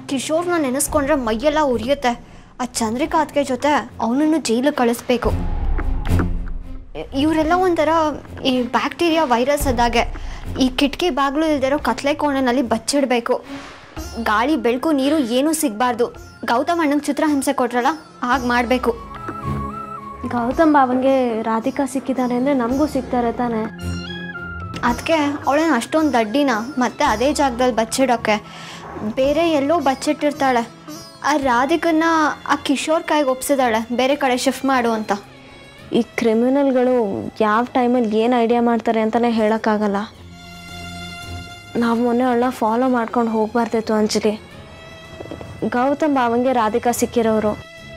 ಕಿಶೋರ್ನ ನೆನೆಸ್ಕೊಂಡ್ರೆ ಮೈಯೆಲ್ಲ ಉರಿಯುತ್ತೆ ಆ ಚಂದ್ರಿಕಾತ್ಗೆ ಜೊತೆ ಅವನನ್ನು ಜೈಲಿಗೆ ಕಳಿಸ್ಬೇಕು ಇವರೆಲ್ಲ ಒಂಥರ ಈ ಬ್ಯಾಕ್ಟೀರಿಯಾ ವೈರಸ್ ಅದಾಗೆ ಈ ಕಿಟಕಿ ಬಾಗಿಲು ಇಲ್ದಿರೋ ಕತ್ಲೆ ಕೋಣೆನಲ್ಲಿ ಬಚ್ಚಿಡಬೇಕು ಗಾಳಿ ಬೆಳಕು ನೀರು ಏನೂ ಸಿಗಬಾರ್ದು ಗೌತಮ್ ಅಣ್ಣಂಗೆ ಚಿತ್ರಹಿಂಸೆ ಕೊಟ್ರಲ್ಲ ಹಾಗೆ ಮಾಡಬೇಕು ಗೌತಮ್ ಬಾವನ್ಗೆ ರಾಧಿಕಾ ಸಿಕ್ಕಿದ್ದಾರೆ ಅಂದರೆ ನಮಗೂ ಸಿಗ್ತಾರೆ ತಾನೆ ಅದಕ್ಕೆ ಅವಳೇನು ಅಷ್ಟೊಂದು ದಡ್ಡಿನ ಮತ್ತೆ ಅದೇ ಜಾಗದಲ್ಲಿ ಬಚ್ಚಿಡೋಕ್ಕೆ ಬೇರೆ ಎಲ್ಲೋ ಬಚ್ಚಿಟ್ಟಿರ್ತಾಳೆ ಆ ರಾಧಿಕನ್ನ ಆ ಕಿಶೋರ್ ಕೈಗೆ ಒಪ್ಸಿದಾಳೆ ಬೇರೆ ಕಡೆ ಶಿಫ್ಟ್ ಮಾಡು ಅಂತ ಈ ಕ್ರಿಮಿನಲ್ಗಳು ಯಾವ ಟೈಮಲ್ಲಿ ಏನು ಐಡಿಯಾ ಮಾಡ್ತಾರೆ ಅಂತಲೇ ಹೇಳೋಕ್ಕಾಗಲ್ಲ ನಾವು ಮೊನ್ನೆ ಅವಳನ್ನ ಫಾಲೋ ಮಾಡ್ಕೊಂಡು ಹೋಗ್ಬಾರ್ದಿತ್ತು ಅಂಜಲಿ ಗೌತಮ್ ಭಾವಂಗೆ ರಾಧಿಕಾ ಸಿಕ್ಕಿರೋರು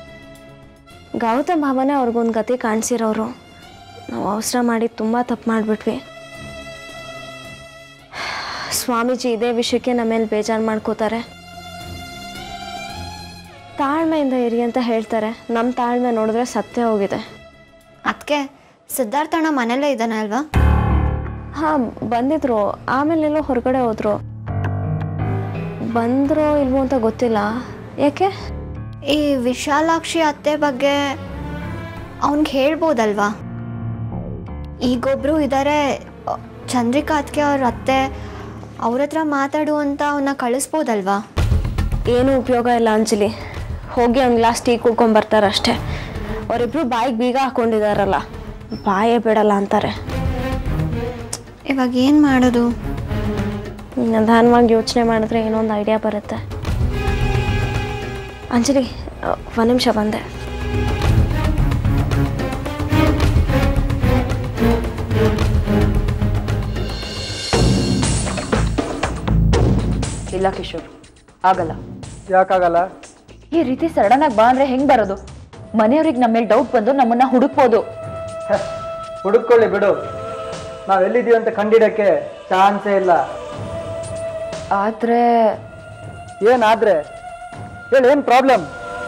ಗೌತಮ್ ಭಾವನೆ ಅವ್ರಿಗೊಂದು ಗತಿ ಕಾಣಿಸಿರೋರು ನಾವು ಅವಸರ ಮಾಡಿ ತುಂಬ ತಪ್ಪು ಮಾಡಿಬಿಟ್ವಿ ಸ್ವಾಮೀಜಿ ಇದೇ ವಿಷಯಕ್ಕೆ ನಮ್ಮ ಮೇಲೆ ಬೇಜಾರು ಮಾಡ್ಕೋತಾರೆ ತಾಳ್ಮೆಯಿಂದ ಇರಿ ಅಂತ ಹೇಳ್ತಾರೆ ನಮ್ಮ ತಾಳ್ಮೆ ನೋಡಿದ್ರೆ ಸತ್ಯ ಹೋಗಿದೆ ಅದಕ್ಕೆ ಸಿದ್ಧಾರ್ಥಣ್ಣ ಮನೇಲೇ ಇದ್ದಾನೆ ಅಲ್ವಾ ಹಾಂ ಬಂದಿದ್ರು ಆಮೇಲೆಲ್ಲೋ ಹೊರಗಡೆ ಹೋದ್ರು ಬಂದ್ರೋ ಇಲ್ವೋ ಅಂತ ಗೊತ್ತಿಲ್ಲ ಯಾಕೆ ಈ ವಿಶಾಲಾಕ್ಷಿ ಅತ್ತೆ ಬಗ್ಗೆ ಅವನಿಗೆ ಹೇಳ್ಬೋದಲ್ವಾ ಈಗೊಬ್ರು ಇದ್ದಾರೆ ಚಂದ್ರಿಕಾ ಅತ್ಗೆ ಅವ್ರ ಅತ್ತೆ ಅವ್ರ ಹತ್ರ ಮಾತಾಡು ಅಂತ ಅವನ್ನ ಕಳಿಸ್ಬೋದಲ್ವಾ ಏನೂ ಉಪಯೋಗ ಇಲ್ಲ ಅಂಜಲಿ ಹೋಗಿ ಒಂದು ಗ್ಲಾಸ್ ಟೀ ಕುಡ್ಕೊಂಬರ್ತಾರೆ ಅಷ್ಟೇ ಅವರಿಬ್ರು ಬಾಯಿಗೆ ಬೀಗ ಹಾಕೊಂಡಿದಾರಲ್ಲ ಬಾಯೇ ಬಿಡಲ್ಲ ಅಂತಾರೆ ಇವಾಗ ಏನು ಮಾಡೋದು ನಿಧಾನವಾಗಿ ಯೋಚನೆ ಮಾಡಿದ್ರೆ ಏನೋ ಒಂದು ಐಡಿಯಾ ಬರುತ್ತೆ ಅಂಜಲಿ ಒಂದು ನಿಮಿಷ ಬಂದೆ ಇಲ್ಲ ಕಿಶೋರ್ ಆಗಲ್ಲ ಯಾಕಾಗಲ್ಲ ಈ ರೀತಿ ಸಡನ್ ಆಗಿ ಬಾ ಅಂದ್ರೆ ಹೆಂಗ್ ಬರೋದು ಮನೆಯವ್ರಿಗೆ ನಮ್ಮ ಮೇಲೆ ಡೌಟ್ ಬಂದು ನಮ್ಮನ್ನ ಹುಡುಕ್ಬೋದು ಹೆ, ಹುಡುಕೊಳ್ಳಿ ಬಿಡು ನಾವು ಎಲ್ಲಿದ್ದೀವಿ ಅಂತ ಕಂಡಿಡಕ್ಕೆ ಚಾನ್ಸೇ ಇಲ್ಲ ಆದ್ರೆ ಏನಾದ್ರೆ ಹೇಳಿ ಏನು ಪ್ರಾಬ್ಲಮ್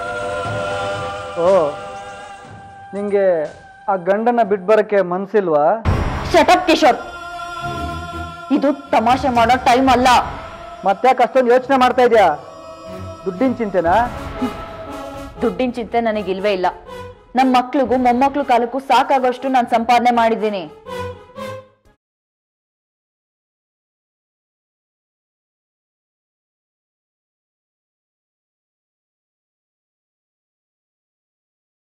ಓ ನಿಂಗೆ ಆ ಗಂಡನ ಬಿಟ್ಟು ಬರೋಕ್ಕೆ ಮನ್ಸಿಲ್ವಾ ಶಟಪ್ ಕಿಶೋರ್ ಇದು ತಮಾಷೆ ಮಾಡೋ ಟೈಮ್ ಅಲ್ಲ ಮತ್ತ್ಯಾಕೆ ಅಷ್ಟೊಂದು ಯೋಚನೆ ಮಾಡ್ತಾ ಇದೆಯಾ ದುಡ್ಡಿನ ಚಿಂತೆನಾ ದುಡ್ಡಿನ ಚಿಂತೆ ನನಗಿಲ್ವೇ ಇಲ್ಲ ನಮ್ಮ ಮಕ್ಳಿಗೂ ಮೊಮ್ಮಕ್ಳು ಕಾಲಕ್ಕೂ ಸಾಕಾಗೋಷ್ಟು ನಾನು ಸಂಪಾದನೆ ಮಾಡಿದ್ದೀನಿ